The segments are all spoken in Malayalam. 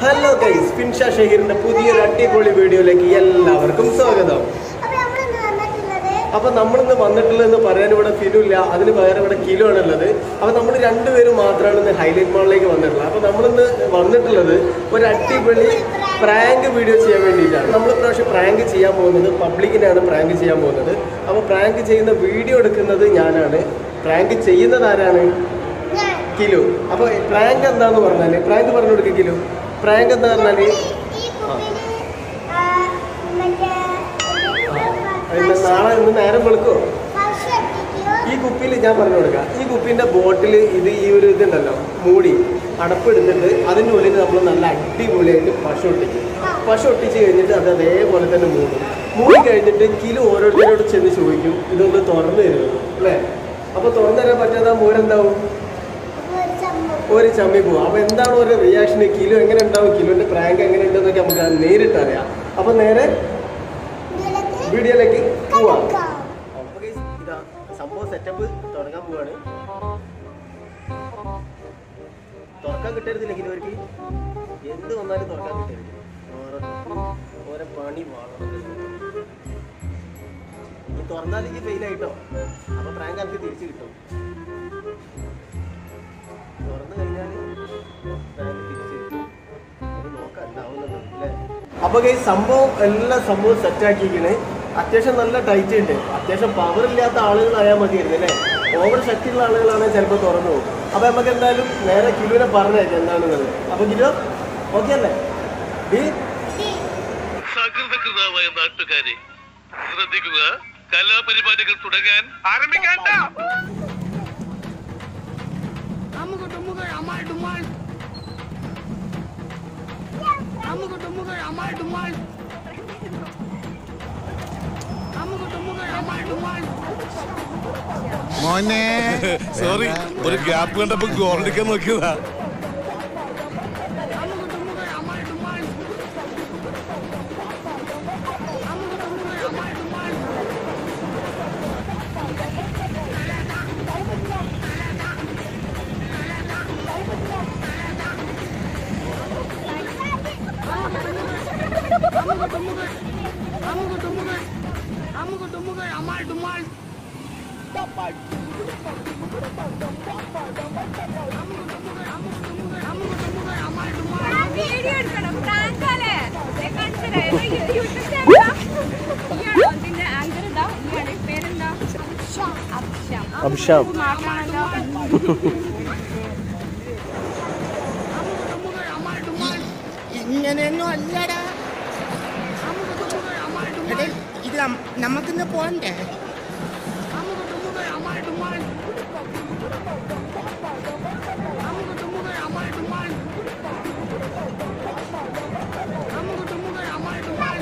ഹലോ ഗൈസ് ഫിൻഷ ഷഹീറിന്റെ പുതിയൊരു അടിപൊളി വീഡിയോയിലേക്ക് എല്ലാവർക്കും സ്വാഗതം അപ്പൊ നമ്മളിന്ന് വന്നിട്ടുള്ളത് അപ്പൊ നമ്മളിന്ന് വന്നിട്ടുള്ളതെന്ന് പറയാൻ ഇവിടെ ഫിലു ഇല്ല അതിന് പകരം ഇവിടെ കിലോ ആണുള്ളത് അപ്പൊ നമ്മൾ രണ്ടുപേരും മാത്രമാണ് ഇന്ന് ഹൈലൈറ്റ് മാളിലേക്ക് വന്നിട്ടുള്ളത് അപ്പൊ നമ്മളിന്ന് വന്നിട്ടുള്ളത് ഒരു അടിപൊളി പ്രാങ്ക് വീഡിയോ ചെയ്യാൻ വേണ്ടിയിട്ടാണ് നമ്മൾ ഇപ്രാവശ്യം പ്രാങ്ക് ചെയ്യാൻ പോകുന്നത് പബ്ലിക്കിനാണ് പ്രാങ്ക് ചെയ്യാൻ പോകുന്നത് അപ്പോൾ പ്രാങ്ക് ചെയ്യുന്ന വീഡിയോ എടുക്കുന്നത് ഞാനാണ് പ്രാങ്ക് ചെയ്യുന്നത് ആരാണ് ഞാൻ കിലോ അപ്പോൾ പ്രാങ്ക് എന്താന്ന് പറഞ്ഞാല് പ്രാങ്ക് പറഞ്ഞു കൊടുക്കുക കിലോ പ്രാങ്ക് എന്താ പറഞ്ഞാല് ഈ കുപ്പിയില് ആ, മറ്റേ ഇന്ന് നാളെ ഇന്ന് നേരം വെളുക്കോ പശ ഇട്ടിട്ടോ ഈ കുപ്പിയിൽ ഞാൻ പറഞ്ഞു കൊടുക്കാം ഈ കുപ്പിന്റെ ബോട്ടിൽ ഇത് ഈ ഒരു ഇതുണ്ടല്ലോ മൂടി അടപ്പെടുത്തിട്ട് അതിൻ്റെ ഉള്ളിൽ നമ്മൾ നല്ല അടിപൊളിയായിട്ട് പശ ഒട്ടിക്കും പശ ഒട്ടിച്ച് കഴിഞ്ഞിട്ട് അത് അതേപോലെ തന്നെ മൂടും മൂടി കഴിഞ്ഞിട്ട് കിലോ ഓരോരുത്തരോട് ചെന്ന് ചോദിക്കും ഇതൊന്ന് തുറന്നു തരുമോ അല്ലേ അപ്പോൾ തുറന്നു തരാൻ പറ്റാതെ ആ മൂരെന്താവും ഒരു ചമ്മു ഒരു ചമ്മി പോവും അപ്പോൾ എന്താണ് ഒരു റിയാക്ഷൻ കിലോ എങ്ങനെ ഉണ്ടാവും കിലോന്റെ പ്രാങ്ക് എങ്ങനെ ഉണ്ടെന്നൊക്കെ നമുക്ക് അത് നേരിട്ട് അറിയാം അപ്പോൾ നേരെ ഇതിലേക്ക് വീഡിയോയിലേക്ക് പോവാം കടക്കാം. അപ്പൊ guys, ഇതാ സംഭവം സെറ്റപ്പ് തുടങ്ങാൻ പോവാണ് തുറക്കാൻ കിട്ടരുതില്ലെങ്കിൽ ഇവർക്ക് എന്ത് വന്നാലും തുറക്കാൻ കിട്ടരുത് ഓരോരുത്തർക്കും ഓരോ പണി വേണം ഈ തുറന്നാൽ ഈ ഫെയിൽ ആയിട്ടോ അപ്പൊ പ്രാങ്ക് നമുക്ക് തിരിച്ചു കിട്ടും തുറന്നു കഴിഞ്ഞാൽ പ്രാങ്ക് തിരിച്ചു കിട്ടും അത് നോക്കാം ഉണ്ടാവുന്നത് അല്ലേ അപ്പൊ ഈ സംഭവം എല്ലാ സംഭവം സെറ്റ് ആക്കിയിരിക്കണ് അത്യാവശ്യം നല്ല ടൈറ്റ് ഉണ്ട് അത്യാവശ്യം പവർ ഇല്ലാത്ത ആളുകളായാൽ മതിയായിരുന്നു അല്ലേ ഓവർ ശക്തിയുള്ള ആളുകളാണെങ്കിൽ ചിലപ്പോൾ തുറന്നു പോകും അപ്പൊ നമുക്ക് എന്തായാലും നേരെ കിലുവിനെ പറഞ്ഞേക്കാം എന്താണെന്നുള്ളത് അപ്പൊ കിലു ഓക്കെ അല്ലേ ഡി സകൃതകൃതമായ നാട്ടുകാരെ ശ്രദ്ധിക്കുക കലാപരിപാടികൾ തുടങ്ങാൻ ആരംഭിക്കാൻ അമുക ടുമുക അമാൾ ഡുമാൾ അമുക ടുമുക അമാൾ ഡുമാൾ അമുക ടുമുക അമാൾ ഡുമാൾ മോനെ സോറി ഒരു ഗ്യാപ്പ് കണ്ടപ്പോ ഗോൾഡിക്കാൻ നോക്കിയതാ അമുക ടുമുക അമാൾ ഡുമാൾ അമുക ടുമുക അമാൾ ഡുമാൾ അമുക ടുമുക അമുക ടുമുക അമുക ടുമുക അമാൾ ഡുമാൾ വീഡിയോ എടുക്കണം പ്രാങ്കല്ലേ കാണിച്ചതരാം യൂട്യൂബ് ചാനൽ ഇയാളോ ഇതിന്റെ ആങ്കർ എന്താ ഇയാളുടെ പേരെന്താ അബ്ഷാം അബ്ഷാം. മാപ്പാണല്ലോ അമുക അമാൾ ഡുമാൾ ഇങ്ങനെയൊന്നും അല്ലടാ അമുക അമാൾ എടേ, ഡുമാൾ ഇത് നം- നമുക്കിന്ന് പോണ്ടേ അമുക ടുമുക അമാൾ ഡുമാൾ അമുക ടുമുക അമാൾ ഡുമാൾ അമുക ടുമുക അമാൾ ഡുമാൾ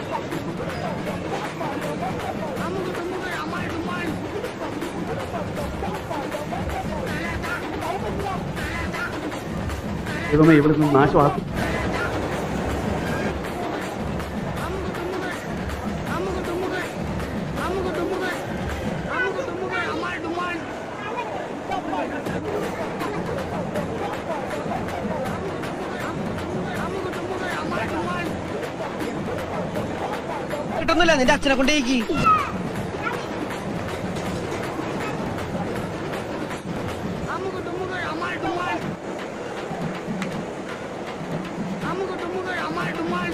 അമുക ടുമുക അമാൾ ഡുമാൾ ദൈവമേ ഇവിടുന്ന് നാശമാക്കി അമുക ടുമുക അമുക ടുമുക അമുക ടുമുക അമുക ടുമുക അമാൾ ഡുമാൾ അമുക ടുമുക അമാൾ ഡുമാൾ കിട്ടുന്നില്ല നിന്റെ അച്ഛനെ കൊണ്ടേക്ക് അമുക ടുമുക അമാൾ ഡുമാൾ അമുക ടുമുക അമാൾ ഡുമാൾ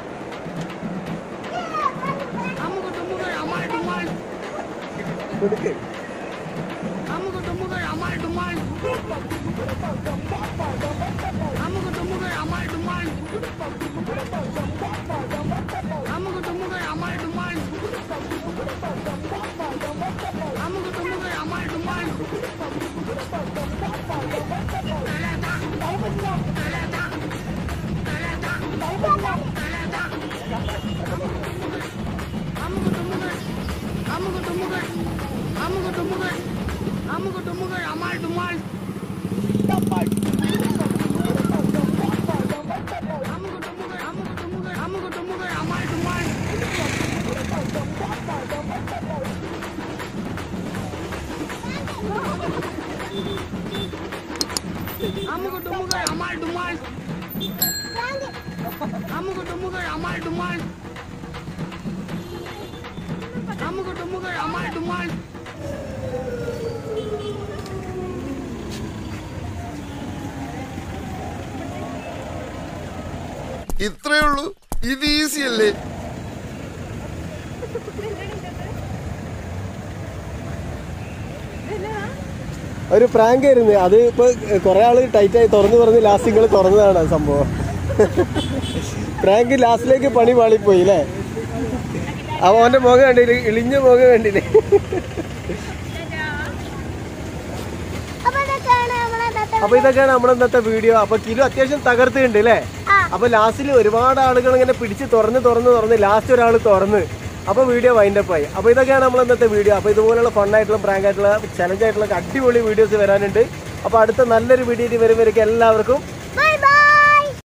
അമുക ടുമുക അമാൾ ഡുമാൾ കൊടുക്ക് അമുക ടുമുക അമാൾ ഡുമാൾ അമുക ടുമുക അമാൾ ഡുമാൾ അമുക ടുമുക അമാൾ ഡുമാൾ അമുക ടുമുക അമാൾ ഡുമാൾ അമുക ടുമുക അമുക ടുമുക അമുക ടുമുക അമുക ടുമുക അമാൾ ഡുമാൾ അമുക ടുമുക അമുക ടുമുക അമുക ടുമുക അമാൾ ഡുമാൾ അമുക ടുമുക അമാൾ ഡുമാൾ പ്രാങ്ക് അമ്മുക്ക് ടുമ്മുക്ക് അമാൾ ഡുമാൾ അമ്മുക്ക് ടുമ്മുക്ക് അമാൾ ഡുമാൾ ഇത്രേ ഉള്ളൂ ഇത് ഈസി അല്ലേ ഒരു പ്രാങ്ക് ആയിരുന്നു അത് ഇപ്പൊ കുറെ ആള് ടൈറ്റ് ആയി തുറന്നു തുറന്ന് ലാസ്റ്റ് നിങ്ങൾ തുറന്നതാണ് ആ സംഭവം പ്രാങ്ക് ലാസ്റ്റിലേക്ക് പണി പാളിപ്പോയി അല്ലേ അവ അവന്റെ മുഖം കണ്ടില്ലേ ഇളിഞ്ഞ മുഖം കണ്ടില്ലേ അപ്പൊ ഇതൊക്കെയാണ് നമ്മളെ ഇന്നത്തെ അപ്പൊ ഇതൊക്കെയാണ് നമ്മുടെ ഇന്നത്തെ വീഡിയോ അപ്പൊ കിലോ അത്യാവശ്യം തകർത്തിട്ടുണ്ട് അല്ലേ ആ. അപ്പൊ ലാസ്റ്റിൽ ഒരുപാട് ആളുകൾ ഇങ്ങനെ പിടിച്ച് തുറന്ന് തുറന്ന് തുറന്ന് ലാസ്റ്റ് ഒരാൾ തുറന്ന് അപ്പൊ വീഡിയോ വൈൻഡപ്പ് ആയി അപ്പൊ ഇതൊക്കെയാണ് നമ്മൾ ഇന്നത്തെ വീഡിയോ അപ്പൊ ഇതുപോലുള്ള ഫണ്ണായിട്ടുള്ള പ്രാങ്ക് ആയിട്ടുള്ള ചലഞ്ച് ആയിട്ടുള്ള അടിപൊളി വീഡിയോസ് വരാനുണ്ട് അപ്പൊ അടുത്ത നല്ലൊരു വീഡിയോ വരുമ്പോഴേക്കും എല്ലാവർക്കും ബൈ ബൈ